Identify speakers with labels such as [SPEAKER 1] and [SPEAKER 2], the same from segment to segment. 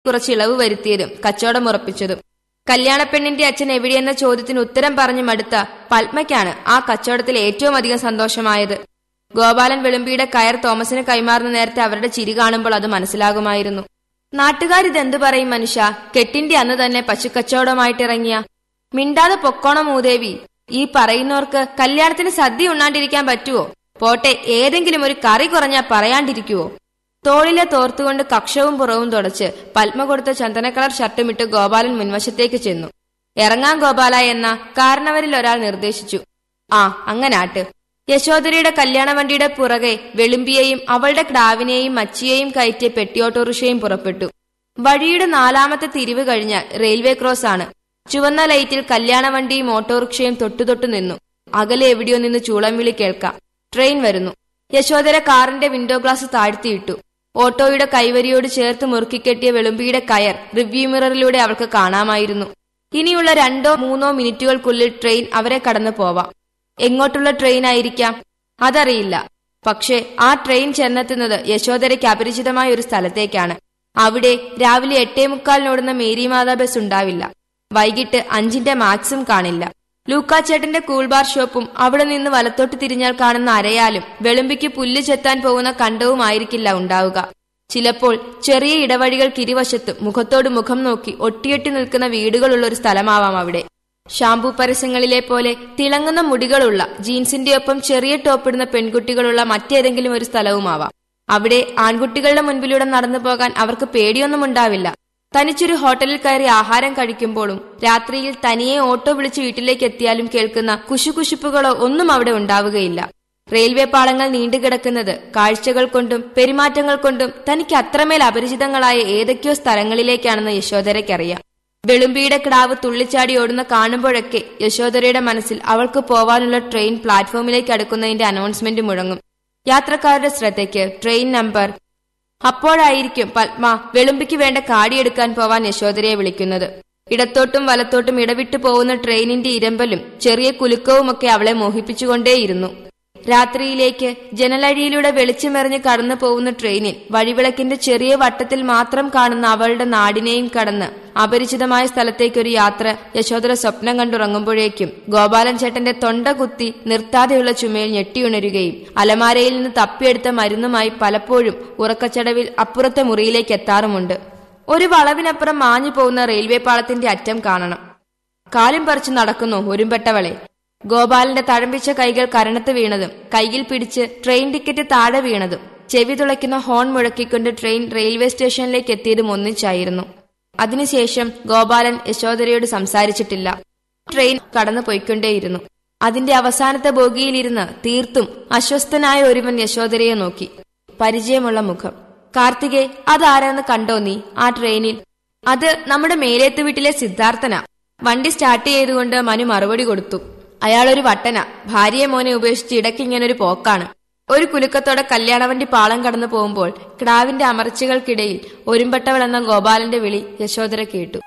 [SPEAKER 1] കുറച്ച് ഇളവ് വരുത്തിയതും കച്ചവടം ഉറപ്പിച്ചതും കല്യാണപ്പെണ്ണിന്റെ അച്ഛൻ എവിടെയെന്ന ചോദ്യത്തിന് ഉത്തരം പറഞ്ഞു മടുത്ത പത്മയ്ക്കാണ് ആ കച്ചവടത്തിൽ ഏറ്റവും അധികം സന്തോഷമായത് ഗോപാലൻ വെളുമ്പിയുടെ കയർ തോമസിന് കൈമാറുന്ന നേരത്തെ അവരുടെ ചിരി കാണുമ്പോൾ അത് മനസ്സിലാകുമായിരുന്നു നാട്ടുകാരിതെന്തു പറയും മനുഷ്യ കെട്ടിന്റെ അന്ന് തന്നെ പശുക്കച്ചവടമായിട്ടിറങ്ങിയ മിണ്ടാതെ പൊക്കോണം മൂദേവി ഈ പറയുന്നവർക്ക് കല്യാണത്തിന് സദ്യ ഉണ്ണാണ്ടിരിക്കാൻ പറ്റുവോ പോട്ടെ ഏതെങ്കിലും ഒരു കറി കുറഞ്ഞാ പറയാണ്ടിരിക്കുവോ തോളിലെ തോർത്തുകൊണ്ട് കക്ഷവും പുറവും തുടച്ച് പത്മ കൊടുത്ത ചന്ദനക്കളർ ഷർട്ടുമിട്ട് ഗോപാലൻ മുൻവശത്തേക്ക് ചെന്നു ഇറങ്ങാൻ ഗോപാല എന്ന കാരണവരിൽ ഒരാൾ നിർദ്ദേശിച്ചു ആ അങ്ങനാട്ട് യശോദരയുടെ കല്യാണ വണ്ടിയുടെ പുറകെ വെളുമ്പിയെയും അവളുടെ ക്ടാവിനെയും മച്ചിയെയും കയറ്റിയ പെട്ടിയോട്ടോറിക്ഷയും പുറപ്പെട്ടു വഴിയുടെ നാലാമത്തെ തിരിവ് കഴിഞ്ഞാൽ റെയിൽവേ ക്രോസ് ആണ് ചുവന്ന ലൈറ്റിൽ കല്യാണ വണ്ടിയും ഓട്ടോറിക്ഷയും തൊട്ടുതൊട്ടു നിന്നു അകലെ എവിടെയോ നിന്ന് ചൂളം വിളി കേൾക്കാം ട്രെയിൻ വരുന്നു യശോദര കാറിന്റെ വിൻഡോ ഗ്ലാസ് താഴ്ത്തിയിട്ടു ഓട്ടോയുടെ കൈവരിയോട് ചേർത്ത് മുറുക്കിക്കെട്ടിയ വെളുമ്പിയുടെ കയർ റിവ്യൂ മിററിലൂടെ അവൾക്ക് കാണാമായിരുന്നു ഇനിയുള്ള രണ്ടോ മൂന്നോ മിനിറ്റുകൾക്കുള്ളിൽ ട്രെയിൻ അവരെ കടന്നു പോവാം എങ്ങോട്ടുള്ള ട്രെയിൻ ആയിരിക്കാം അതറിയില്ല പക്ഷേ ആ ട്രെയിൻ ചെന്നെത്തുന്നത് യശോദരയ്ക്ക് അപരിചിതമായ ഒരു സ്ഥലത്തേക്കാണ് അവിടെ രാവിലെ എട്ടേ മുക്കാലിനോടുന്ന മേരി മാതാ ബസ് ഉണ്ടാവില്ല വൈകിട്ട് അഞ്ചിന്റെ മാക്സും കാണില്ല ലൂക്കാച്ചേട്ടന്റെ കൂൾബാർ ഷോപ്പും അവിടെ നിന്ന് വലത്തോട്ട് തിരിഞ്ഞാൽ കാണുന്ന അരയാലും വെളുമ്പിക്ക് പുല്ല് ചെത്താൻ പോകുന്ന കണ്ടവുമായിരിക്കില്ല ഉണ്ടാവുക ചിലപ്പോൾ ചെറിയ ഇടവഴികൾക്കിരുവശത്തും മുഖത്തോട് മുഖം നോക്കി ഒട്ടിയൊട്ടി നിൽക്കുന്ന വീടുകളുള്ള ഒരു സ്ഥലമാവാം അവിടെ ഷാംപൂ പരസ്യങ്ങളിലെ പോലെ തിളങ്ങുന്ന മുടികളുള്ള ജീൻസിന്റെ ഒപ്പം ചെറിയ ടോപ്പിടുന്ന പെൺകുട്ടികളുള്ള മറ്റേതെങ്കിലും ഒരു സ്ഥലവുമാവാം അവിടെ ആൺകുട്ടികളുടെ മുൻപിലൂടെ നടന്നു പോകാൻ അവർക്ക് പേടിയൊന്നും ഉണ്ടാവില്ല തനിച്ചൊരു ഹോട്ടലിൽ കയറി ആഹാരം കഴിക്കുമ്പോഴും രാത്രിയിൽ തനിയെ ഓട്ടോ വിളിച്ച് വീട്ടിലേക്ക് എത്തിയാലും കേൾക്കുന്ന കുശുകുശുപ്പുകളോ ഒന്നും അവിടെ ഉണ്ടാവുകയില്ല റെയിൽവേ പാളങ്ങൾ നീണ്ടുകിടക്കുന്നത് കാഴ്ചകൾ കൊണ്ടും പെരുമാറ്റങ്ങൾ കൊണ്ടും തനിക്ക് അത്രമേൽ അപരിചിതങ്ങളായ ഏതൊക്കെയോ സ്ഥലങ്ങളിലേക്കാണെന്ന് യശോദരയ്ക്കറിയാം വെളുമ്പിയുടെ കിടാവ് തുള്ളിച്ചാടി ഓടുന്ന കാണുമ്പോഴൊക്കെ യശോദരയുടെ മനസ്സിൽ അവൾക്ക് പോവാനുള്ള ട്രെയിൻ പ്ലാറ്റ്ഫോമിലേക്ക് അടുക്കുന്നതിന്റെ അനൗൺസ്മെന്റ് മുഴങ്ങും യാത്രക്കാരുടെ ശ്രദ്ധയ്ക്ക് ട്രെയിൻ നമ്പർ അപ്പോഴായിരിക്കും പത്മ വെളുമ്പിക്ക് വേണ്ട കാടിയെടുക്കാൻ പോവാൻ യശോദരയെ വിളിക്കുന്നത് ഇടത്തോട്ടും വലത്തോട്ടും ഇടവിട്ടു പോകുന്ന ട്രെയിനിന്റെ ഇരമ്പലും ചെറിയ കുലുക്കവുമൊക്കെ അവളെ മോഹിപ്പിച്ചുകൊണ്ടേയിരുന്നു രാത്രിയിലേക്ക് ജനലഴിയിലൂടെ വെളിച്ചമെറിഞ്ഞ് കടന്നു പോകുന്ന ട്രെയിനിൽ വഴിവിളക്കിന്റെ ചെറിയ വട്ടത്തിൽ മാത്രം കാണുന്ന അവളുടെ നാടിനെയും കടന്ന് അപരിചിതമായ സ്ഥലത്തേക്കൊരു യാത്ര യശോദര സ്വപ്നം കണ്ടുറങ്ങുമ്പോഴേക്കും ഗോപാലൻ ചേട്ടന്റെ തൊണ്ട കുത്തി നിർത്താതെയുള്ള ചുമയിൽ ഞെട്ടിയുണരുകയും അലമാരയിൽ നിന്ന് തപ്പിയെടുത്ത മരുന്നുമായി പലപ്പോഴും ഉറക്കച്ചടവിൽ അപ്പുറത്തെ മുറിയിലേക്ക് എത്താറുമുണ്ട് ഒരു വളവിനപ്പുറം മാഞ്ഞു പോകുന്ന റെയിൽവേ പാളത്തിന്റെ അറ്റം കാണണം കാലും പറിച്ചു നടക്കുന്നു ഒരുമ്പെട്ടവളെ ഗോപാലന്റെ തഴമ്പിച്ച കൈകൾ കരണത്ത് വീണതും കൈയിൽ പിടിച്ച് ട്രെയിൻ ടിക്കറ്റ് താഴെ വീണതും ചെവി തുളയ്ക്കുന്ന ഹോൺ മുഴക്കിക്കൊണ്ട് ട്രെയിൻ റെയിൽവേ സ്റ്റേഷനിലേക്ക് എത്തിയതും ഒന്നിച്ചായിരുന്നു അതിനുശേഷം ഗോപാലൻ യശോദരയോട് സംസാരിച്ചിട്ടില്ല ട്രെയിൻ കടന്നു പോയിക്കൊണ്ടേയിരുന്നു അതിന്റെ അവസാനത്തെ ബോഗിയിലിരുന്ന് തീർത്തും അസ്വസ്ഥനായ ഒരുവൻ യശോദരയെ നോക്കി പരിചയമുള്ള മുഖം കാർത്തികെ അതാരാന്ന് കണ്ടോ നീ ആ ട്രെയിനിൽ അത് നമ്മുടെ മേലേത്ത് വീട്ടിലെ സിദ്ധാർത്ഥന വണ്ടി സ്റ്റാർട്ട് ചെയ്തുകൊണ്ട് മനു മറുപടി കൊടുത്തു അയാളൊരു വട്ടന ഭാര്യയെ മോനെ ഉപേക്ഷിച്ച് ഇടയ്ക്ക് ഇങ്ങനൊരു പോക്കാണ് ഒരു കുലുക്കത്തോടെ കല്യാണവണ്ടി പാളം കടന്നു പോകുമ്പോൾ കിടാവിന്റെ അമർച്ചകൾക്കിടയിൽ ഒരുമ്പെട്ടവൾ എന്ന ഗോപാലന്റെ വിളി യശോദര കേട്ടു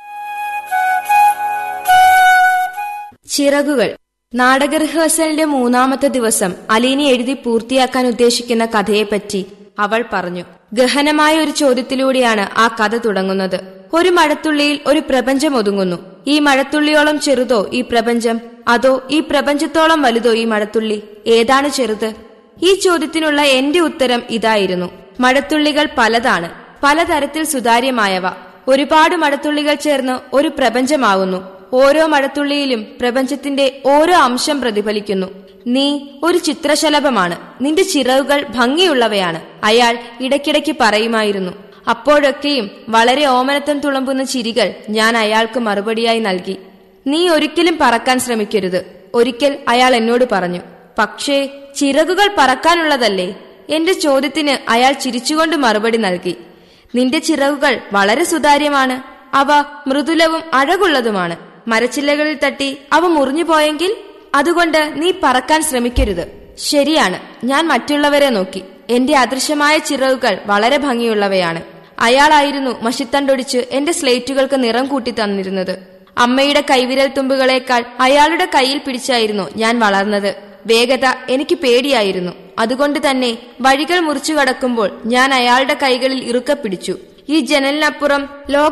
[SPEAKER 1] ചിറകുകൾ നാടക റിഹേഴ്സലിന്റെ മൂന്നാമത്തെ ദിവസം അലീനെ എഴുതി പൂർത്തിയാക്കാൻ ഉദ്ദേശിക്കുന്ന കഥയെപ്പറ്റി അവൾ പറഞ്ഞു ഗഹനമായ ഒരു ചോദ്യത്തിലൂടെയാണ് ആ കഥ തുടങ്ങുന്നത് ഒരു മഴത്തുള്ളിയിൽ ഒരു പ്രപഞ്ചം ഒതുങ്ങുന്നു ഈ മഴത്തുള്ളിയോളം ചെറുതോ ഈ പ്രപഞ്ചം അതോ ഈ പ്രപഞ്ചത്തോളം വലുതോ ഈ മഴത്തുള്ളി ഏതാണ് ചെറുത് ഈ ചോദ്യത്തിനുള്ള എന്റെ ഉത്തരം ഇതായിരുന്നു മഴത്തുള്ളികൾ പലതാണ് പലതരത്തിൽ സുതാര്യമായവ ഒരുപാട് മഴത്തുള്ളികൾ ചേർന്ന് ഒരു പ്രപഞ്ചമാകുന്നു ഓരോ മഴത്തുള്ളിയിലും പ്രപഞ്ചത്തിന്റെ ഓരോ അംശം പ്രതിഫലിക്കുന്നു നീ ഒരു ചിത്രശലഭമാണ് നിന്റെ ചിറകുകൾ ഭംഗിയുള്ളവയാണ് അയാൾ ഇടയ്ക്കിടയ്ക്ക് പറയുമായിരുന്നു അപ്പോഴൊക്കെയും വളരെ ഓമനത്തം തുളമ്പുന്ന ചിരികൾ ഞാൻ അയാൾക്ക് മറുപടിയായി നൽകി നീ ഒരിക്കലും പറക്കാൻ ശ്രമിക്കരുത് ഒരിക്കൽ അയാൾ എന്നോട് പറഞ്ഞു പക്ഷേ ചിറകുകൾ പറക്കാനുള്ളതല്ലേ എന്റെ ചോദ്യത്തിന് അയാൾ ചിരിച്ചുകൊണ്ട് മറുപടി നൽകി നിന്റെ ചിറകുകൾ വളരെ സുതാര്യമാണ് അവ മൃദുലവും അഴകുള്ളതുമാണ് മരച്ചില്ലകളിൽ തട്ടി അവ മുറിഞ്ഞു പോയെങ്കിൽ അതുകൊണ്ട് നീ പറക്കാൻ ശ്രമിക്കരുത് ശരിയാണ് ഞാൻ മറ്റുള്ളവരെ നോക്കി എന്റെ അദൃശ്യമായ ചിറകുകൾ വളരെ ഭംഗിയുള്ളവയാണ് അയാളായിരുന്നു മഷിത്തണ്ടൊടിച്ച് എന്റെ സ്ലേറ്റുകൾക്ക് നിറം കൂട്ടി തന്നിരുന്നത് അമ്മയുടെ കൈവിരൽ തുമ്പുകളേക്കാൾ അയാളുടെ കയ്യിൽ പിടിച്ചായിരുന്നു ഞാൻ വളർന്നത് വേഗത എനിക്ക് പേടിയായിരുന്നു അതുകൊണ്ട് തന്നെ വഴികൾ മുറിച്ചു കടക്കുമ്പോൾ ഞാൻ അയാളുടെ കൈകളിൽ ഇറുക്കെ പിടിച്ചു ഈ ജനലിനപ്പുറം ലോക